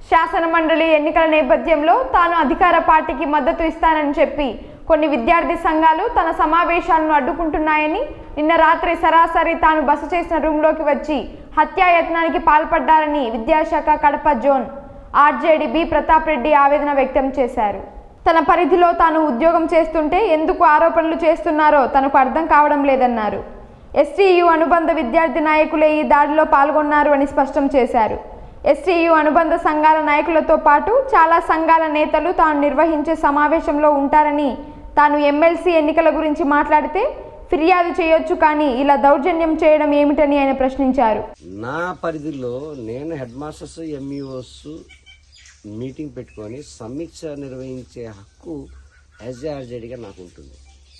శాసన మండలి ఎన్నికల నేపథ్యంలో తాను అధికార పార్టీకి మద్దతు ఇస్తానని చెప్పి కొన్ని విద్యార్థి సంఘాలు తన సమావేశాలను అడ్డుకుంటున్నాయని నిన్న రాత్రి సరాసరి తాను బస చేసిన రూమ్లోకి వచ్చి హత్యాయత్నానికి పాల్పడ్డారని విద్యాశాఖ Kadapa zone RJD B Pratap Reddy ఆవేదన వ్యక్తం చేశారు తన పరిధిలో తాను ఉద్యోగం చేస్తుంటే ఎందుకు ఆరోపణలు చేస్తున్నారో తనకు అర్థం కావడం లేదన్నారు ఎస్టీయు అనుబంధ విద్యార్థి నాయకులే ఈ దాడిలో పాల్గొన్నారు అని స్పష్టం చేశారు ఎస్టీయు అనుబంధ సంఘాల నాయకులతో పాటు చాలా సంఘాల నేతలు తాను నిర్వహించే సమావేశంలో ఉంటారని తాను ఎమ్మెల్సీ ఎన్నికల గురించి మాట్లాడితే ఫిర్యాదు చేయొచ్చు కానీ ఇలా దౌర్జన్యం చేయడం ఏమిటని ఆయన ప్రశ్నించారు నా పరిధిలో నేను హెడ్ మాస్టర్స్ ఎంఈఓస్ మీటింగ్ పెట్టుకొని సమీక్ష నిర్వహించే హక్కు ఎస్జేఆర్జేడిగా నాకు ఉంటుంది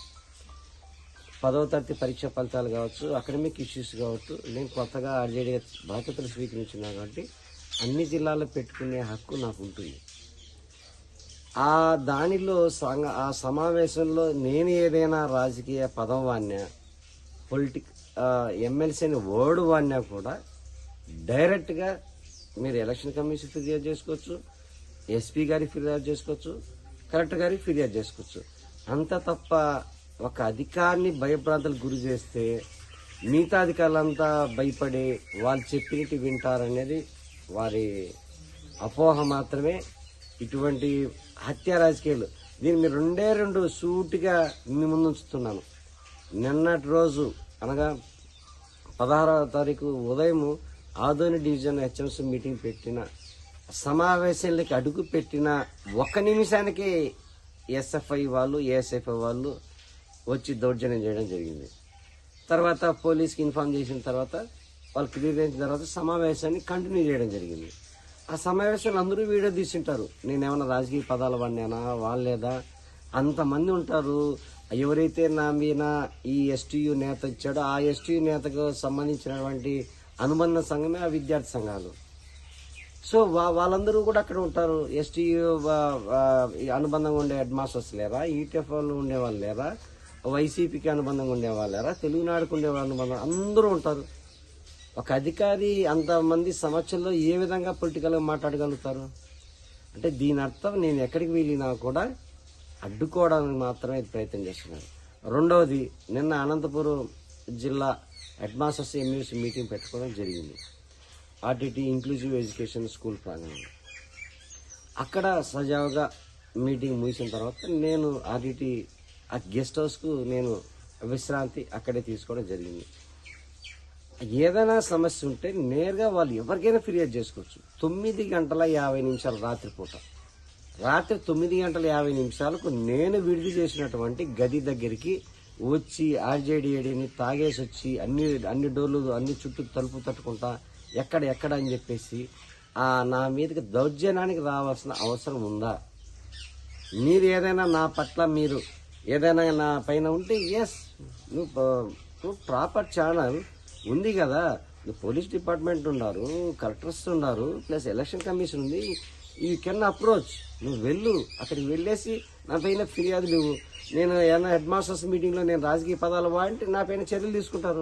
పదవ తరగతి పరీక్ష ఫలితాలు కావచ్చు అకాడమిక్ ఇష్యూస్ కావచ్చు నేను కొత్తగా ఆర్జేడీగా బాధ్యతలు స్వీకరించిన కాబట్టి అన్ని జిల్లాల్లో పెట్టుకునే హక్కు నాకు ఉంటుంది ఆ దానిలో సంఘ ఆ సమావేశంలో నేను ఏదైనా రాజకీయ పదం వాడినా పొలిటిక్ ఎమ్మెల్సీ అని వర్డ్ వాడినా కూడా డైరెక్ట్గా మీరు ఎలక్షన్ కమిషన్ ఫిర్యాదు చేసుకోవచ్చు ఎస్పీ గారికి ఫిర్యాదు చేసుకోవచ్చు కలెక్టర్ గారికి ఫిర్యాదు చేసుకోవచ్చు అంత తప్ప ఒక అధికారిని భయభ్రాంతలకు గురి చేస్తే మిగతా అధికారులంతా భయపడి వాళ్ళు చెప్పినట్టు వింటారనేది వారి అపోహ మాత్రమే ఇటువంటి హత్య రాజకీయాలు దీన్ని మీరు రెండే రెండు సూటిగా మీ ముందు ఉంచుతున్నాను నిన్నటి రోజు అనగా పదహారవ తారీఖు ఉదయం ఆదోని డివిజన్ హెచ్ఎంసీ మీటింగ్ పెట్టిన సమావేశాలకి అడుగు పెట్టిన ఒక్క నిమిషానికి ఎస్ఎఫ్ఐ వాళ్ళు ఏఎస్ఎఫ్ఐ వాళ్ళు వచ్చి దౌర్జన్యం చేయడం జరిగింది తర్వాత పోలీస్కి ఇన్ఫార్మ్ చేసిన తర్వాత వాళ్ళు క్లియర్ అయిన తర్వాత సమావేశాన్ని కంటిన్యూ చేయడం జరిగింది ఆ సమావేశాలు అందరూ వీడియో తీసింటారు నేను ఏమైనా రాజకీయ పదాలు వాడినానా వాళ్ళేదా అంతమంది ఉంటారు ఎవరైతే నా మీద ఈ ఎస్టీయు నేత ఇచ్చాడో ఆ ఎస్టీయు నేతకు సంబంధించినటువంటి అనుబంధ సంఘమే ఆ విద్యార్థి సంఘాలు సో వా- వాళ్ళందరూ కూడా అక్కడ ఉంటారు ఎస్టీయూ అనుబంధంగా ఉండే హెడ్ మాస్టర్స్ లేరా ఈటీఎఫ్ వాళ్ళు ఉండే వాళ్ళు లేరా వైసీపీకి అనుబంధంగా ఉండే వాళ్ళు లేరా తెలుగునాడుకు ఉండే వాళ్ళు అనుబంధం అందరూ ఉంటారు ఒక అధికారి అంతమంది సమస్యల్లో ఏ విధంగా పొలిటికల్గా మాట్లాడగలుగుతారు అంటే దీని అర్థం నేను ఎక్కడికి వెళ్ళినా కూడా అడ్డుకోవడానికి మాత్రమే ప్రయత్నం చేస్తున్నారు రెండవది నిన్న అనంతపురం జిల్లా హెడ్ మాస్టర్స్ ఎంయూసీ మీటింగ్ పెట్టుకోవడం జరిగింది ఆర్టీటీ ఇంక్లూజివ్ ఎడ్యుకేషన్ స్కూల్ ప్రాంగణంలో అక్కడ సజావుగా మీటింగ్ ముగిసిన తర్వాత నేను ఆర్టీటీ ఆ గెస్ట్ హౌస్కు నేను విశ్రాంతి అక్కడే తీసుకోవడం జరిగింది ఏదైనా సమస్య ఉంటే నేరుగా వాళ్ళు ఎవరికైనా ఫిర్యాదు చేసుకోవచ్చు తొమ్మిది గంటల యాభై నిమిషాలు రాత్రిపూట రాత్రి తొమ్మిది గంటల యాభై నిమిషాలకు నేను విడిది చేసినటువంటి గది దగ్గరికి వచ్చి ఆర్జేడీఏడిని తాగేసి వచ్చి అన్ని అన్ని డోర్లు అన్ని చుట్టూ తలుపు తట్టుకుంటా ఎక్కడ ఎక్కడ అని చెప్పేసి ఆ నా మీదకి దౌర్జన్యానికి రావాల్సిన అవసరం ఉందా మీరు ఏదైనా నా పట్ల మీరు ఏదైనా నా పైన ఉంటే ఎస్ నువ్వు ప- నువ్వు ప్రాపర్ ఛానల్ ఉంది కదా నువ్వు పోలీస్ డిపార్ట్మెంట్ ఉన్నారు కలెక్టర్స్ ఉన్నారు ప్లస్ ఎలక్షన్ కమిషన్ ఉంది యూ కెన్ అప్రోచ్ నువ్వు వెళ్ళు అక్కడికి వెళ్ళేసి నా పైన ఫిర్యాదు నువ్వు నేను ఏమైనా హెడ్ మాస్టర్స్ మీటింగ్లో నేను రాజకీయ పదాలు వాడితే నా పైన చర్యలు తీసుకుంటారు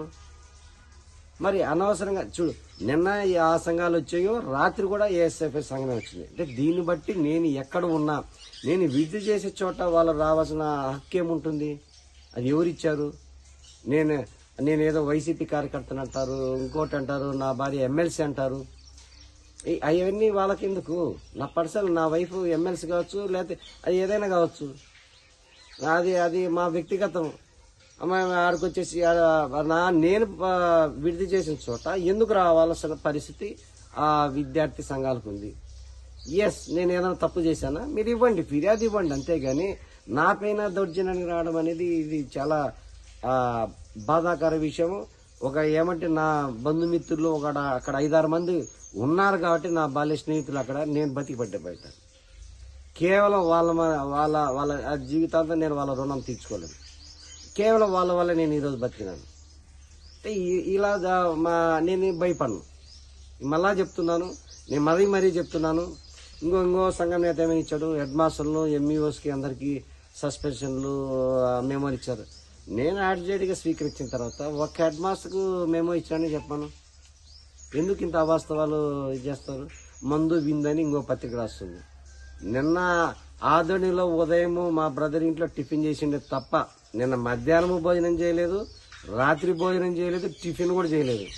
మరి అనవసరంగా చూడు నిన్న ఈ ఆ సంఘాలు వచ్చాయో రాత్రి కూడా ఏఎస్ఎఫ్ఐ సంఘమే వచ్చింది అంటే దీన్ని బట్టి నేను ఎక్కడ ఉన్నా నేను విద్య చేసే చోట వాళ్ళు రావాల్సిన హక్కు ఏముంటుంది అది ఎవరిచ్చారు నేను నేను ఏదో వైసీపీ కార్యకర్తను అంటారు ఇంకోటి అంటారు నా భార్య ఎమ్మెల్సీ అంటారు ఈ- అవన్నీ వాళ్ళకెందుకు నా పర్సనల్ నా వైఫ్ ఎమ్మెల్సీ కావచ్చు లేకపోతే అది ఏదైనా కావచ్చు అది అది మా వ్యక్తిగతం అమ్మాయి ఆడికి వచ్చేసి ఆ, నా నేను ఆ, విడిది చేసిన చోట ఎందుకు రావాల్సిన పరిస్థితి ఆ విద్యార్థి సంఘాలకు ఉంది ఎస్ నేను ఏదైనా తప్పు చేశానా మీరు ఇవ్వండి ఫిర్యాదు ఇవ్వండి అంతేగాని నా పైన దౌర్జన్యానికి రావడం అనేది ఇది చాలా ఆ, బాధాకర విషయం ఒక ఏమంటే నా బంధుమిత్రులు ఒక అక్కడ ఐదారు మంది ఉన్నారు కాబట్టి నా బాల్య స్నేహితులు అక్కడ నేను బతికి పడ్డ బయట కేవలం వాళ్ళ మ- వాళ్ళ వాళ్ళ ఆ జీవితాంతం నేను వాళ్ళ రుణం తీర్చుకోలేను కేవలం వాళ్ళ వల్ల నేను ఈరోజు బతికినాను అంటే ఈ- ఇలా జా- మా నేను భయపడను మళ్ళా చెప్తున్నాను నేను మరీ మరీ చెప్తున్నాను ఇంకో ఇంకో సంఘం నేత ఏమైనా ఇచ్చాడు హెడ్ మాస్టర్లు ఎంఈఓస్కి అందరికీ సస్పెన్షన్లు మెమో ఇచ్చారు నేను ఆర్జేడీగా స్వీకరించిన తర్వాత ఒక హెడ్ మాస్టర్కు మెమో ఇచ్చానని చెప్పాను ఎందుకు ఇంత అవాస్తవాలు ఇది చేస్తారు మందు విందని ఇంకో పత్రిక రాస్తుంది నిన్న ఆదోనిలో ఉదయం మా బ్రదర్ ఇంట్లో టిఫిన్ చేసిండే తప్ప నిన్న మధ్యాహ్నం భోజనం చేయలేదు రాత్రి భోజనం చేయలేదు టిఫిన్ కూడా చేయలేదు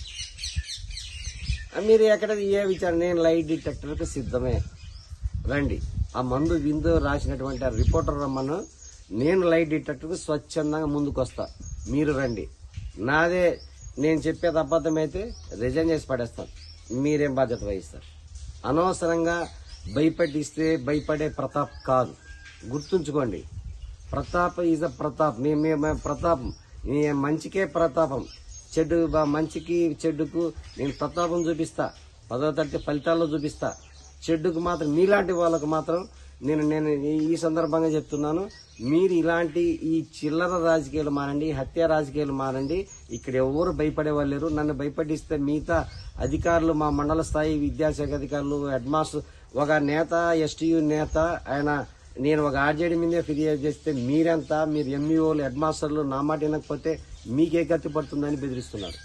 మీరు ఎక్కడ ఏ విచారణ నేను లైట్ డిటెక్టర్కి సిద్ధమే రండి ఆ మందు విందు రాసినటువంటి ఆ రిపోర్టర్ రమ్మను నేను లైట్ డిటెక్టర్కి స్వచ్ఛందంగా ముందుకు వస్తా మీరు రండి నాదే నేను చెప్పేది అబద్ధమైతే రిజైన్ చేసి పడేస్తాను మీరేం బాధ్యత వహిస్తారు అనవసరంగా భయపెట్టిస్తే భయపడే ప్రతాప్ కాదు గుర్తుంచుకోండి ప్రతాప్ ఈజ్ అ ప్రతాప్ మీ మీ- మీ ప్రతాపం ఈ మంచికే ప్రతాపం చెడు బా- మంచికి చెడుకు నేను ప్రతాపం చూపిస్తా పదో తరగతి ఫలితాల్లో చూపిస్తా చెడుకు మాత్రం మీలాంటి వాళ్ళకు మాత్రం నేను నేను ఈ- ఈ సందర్భంగా చెప్తున్నాను మీరు ఇలాంటి ఈ చిల్లర రాజకీయాలు మారండి హత్య రాజకీయాలు మారండి ఇక్కడ ఎవరు భయపడే వాళ్ళు లేరు నన్ను భయపడిస్తే మిగతా అధికారులు మా మండల స్థాయి విద్యాశాఖ అధికారులు హెడ్ మాస్టర్ ఒక నేత ఎస్టీయు నేత ఆయన నేను ఒక ఆర్జేడీ మీదే ఫిర్యాదు చేస్తే మీరెంత మీరు ఎంఈఓలు హెడ్ మాస్టర్లు నా మాట వినకపోతే మీకే గతి పడుతుందని బెదిరిస్తున్నారు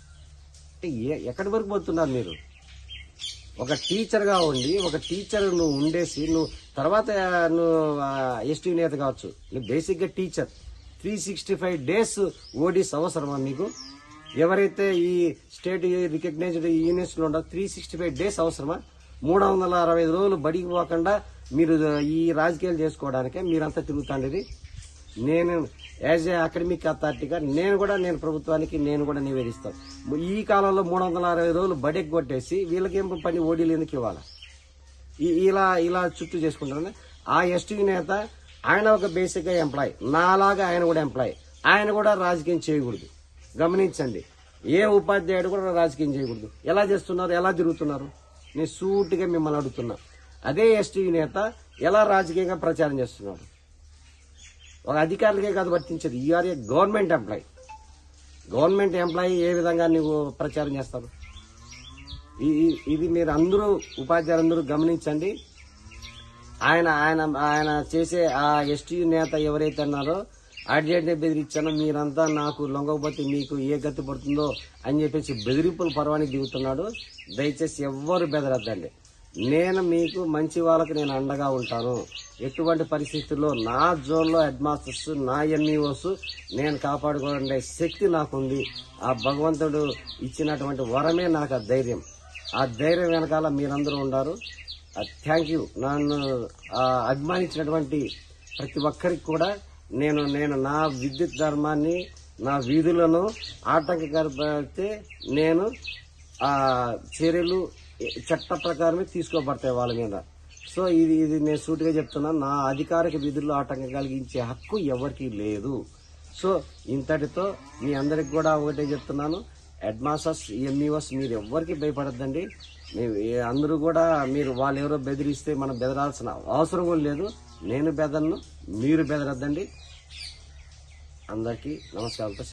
ఏ- ఎక్కడి వరకు పోతున్నారు మీరు ఒక టీచర్ గా ఉండి ఒక టీచర్ నువ్వు ఉండేసి నువ్వు తర్వాత నువ్వు ఎస్టీ నేత కావచ్చు నువ్వు బేసిక్ గా teacher three sixty five days ODs అవసరమా మీకు ఎవరైతే ఈ స్టేట్ రికగ్నైజ్డ్ యూనివర్సిటీలో ఉండో త్రీ సిక్స్టీ ఫైవ్ డేస్ అవసరమా మూడు వందల అరవై ఐదు రోజులు బడికి పోకుండా మీరు ఈ రాజకీయాలు చేసుకోవడానికే మీరంతా తిరుగుతాండేది నేను యాజ్ ఏ అకాడమిక్ అథారిటీగా నేను కూడా నేను ప్రభుత్వానికి నేను కూడా నివేదిస్తాను ఈ కాలంలో మూడు వందల అరవై రోజులు బడికి కొట్టేసి వీళ్ళకేం పని ఓడీలు ఎందుకు ఇవ్వాలి ఈ- ఇలా ఇలా చుట్టూ చేసుకుంటారని ఆ ఎస్టీ నేత ఆయన ఒక బేసిక్ గా ఎంప్లాయ్ నాలాగా ఆయన కూడా ఎంప్లాయ్ ఆయన కూడా రాజకీయం చేయకూడదు గమనించండి ఏ ఉపాధ్యాయుడు కూడా రాజకీయం చేయకూడదు ఎలా చేస్తున్నారు ఎలా తిరుగుతున్నారు నేను సూటిగా మిమ్మల్ని అడుగుతున్నా అదే ఎస్టీ నేత ఎలా రాజకీయంగా ప్రచారం చేస్తున్నాడు ఒక అధికారులకే కాదు వర్తించేది you are a government employee government employee ఏ విధంగా నువ్వు ప్రచారం చేస్తారు ఈ- ఈ- ఇది మీరు అందరూ ఉపాధ్యాయులందరూ గమనించండి ఆయన ఆయన ఆయన చేసే ఆ ఎస్టీ నేత ఎవరైతే అన్నారో అడ్జెంట్ బెదిరించానో మీరంతా నాకు లొంగకపోతే మీకు ఏ గతి పడుతుందో అని చెప్పేసి బెదిరింపుల పర్వానికి దిగుతున్నాడు దయచేసి ఎవ్వరు బెదరద్దండి నేను మీకు మంచి వాళ్ళకి నేను అండగా ఉంటాను ఎటువంటి పరిస్థితుల్లో నా జోన్లో హెడ్ మాస్టర్స్ నా ఎంఈఓస్ నేను కాపాడుకోవడే శక్తి నాకుంది ఆ భగవంతుడు ఇచ్చినటువంటి వరమే నాకు ఆ ధైర్యం ఆ ధైర్యం వెనకాల మీరందరూ ఉన్నారు థ్యాంక్ యూ నన్ను ఆ, అభిమానించినటువంటి ప్రతి ఒక్కరికి కూడా నేను నేను నా విద్యుత్ ధర్మాన్ని నా వీధులను ఆటంకపడితే నేను ఆ చర్యలు చట్ట ప్రకారమే తీసుకోబడతాయి వాళ్ళ మీద సో ఇది ఇది నేను సూటిగా చెప్తున్నాను నా అధికారిక విధుల్లో ఆటంకం కలిగించే హక్కు ఎవరికీ లేదు సో ఇంతటితో మీ అందరికి కూడా ఒకటే చెప్తున్నాను హెడ్ మాస్టర్స్ ఎంఈఓస్ మీరు ఎవ్వరికి భయపడద్దండి మీరు ఏ- అందరూ కూడా మీరు వాళ్ళు ఎవరో బెదిరిస్తే మనం బెదరాల్సిన అవసరం కూడా లేదు నేను బెదర్ను మీరు బెదరద్దండి అందరికీ నమస్కారాలతో